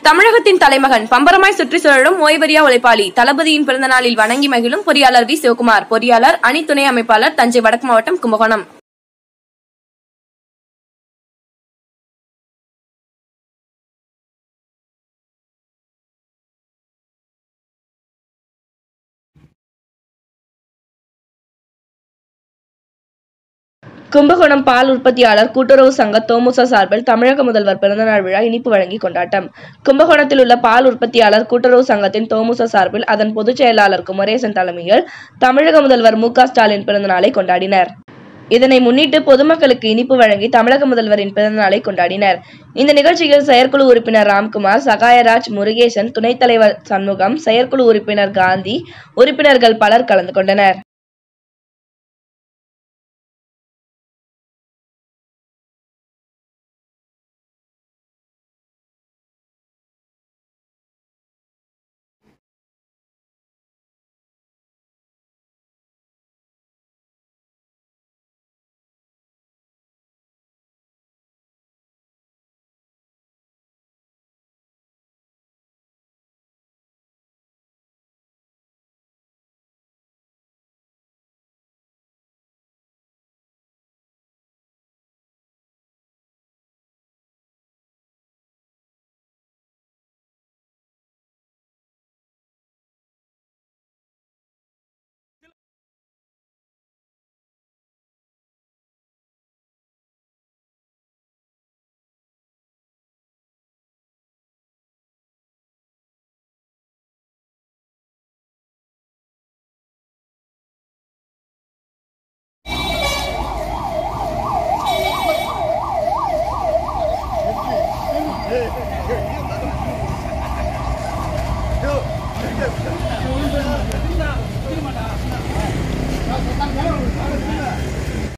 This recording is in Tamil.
தமிழகத்தின் தலைமகன் பம்பரமாய் சுற்றி சுழலும் ஓய்வறியா உழைப்பாளி தளபதியின் பிறந்த நாளில் வணங்கி மகிழும் பொறியாளர் வி சிவகுமார் பொறியாளர் அணி துணை அமைப்பாளர் தஞ்சை வடக்கு மாவட்டம் கும்பகோணம் கும்பகோணம் பால் உற்பத்தியாளர் கூட்டுறவு சங்க தோமுசா சார்பில் தமிழக முதல்வர் பிறந்தநாள் விழா இனிப்பு வழங்கி கொண்டாட்டம் கும்பகோணத்தில் உள்ள பால் உற்பத்தியாளர் கூட்டுறவு சங்கத்தின் தோமுசா சார்பில் அதன் பொதுச் செயலாளர் குமரேசன் தலைமையில் தமிழக முதல்வர் மு க ஸ்டாலின் பிறந்தநாளை கொண்டாடினர் இதனை முன்னிட்டு பொதுமக்களுக்கு இனிப்பு வழங்கி தமிழக முதல்வரின் பிறந்தநாளை கொண்டாடினர் இந்த நிகழ்ச்சியில் செயற்குழு உறுப்பினர் ராம்குமார் சகாயராஜ் முருகேசன் துணைத் தலைவர் சண்முகம் செயற்குழு உறுப்பினர் காந்தி உறுப்பினர்கள் பலர் கலந்து கொண்டனர்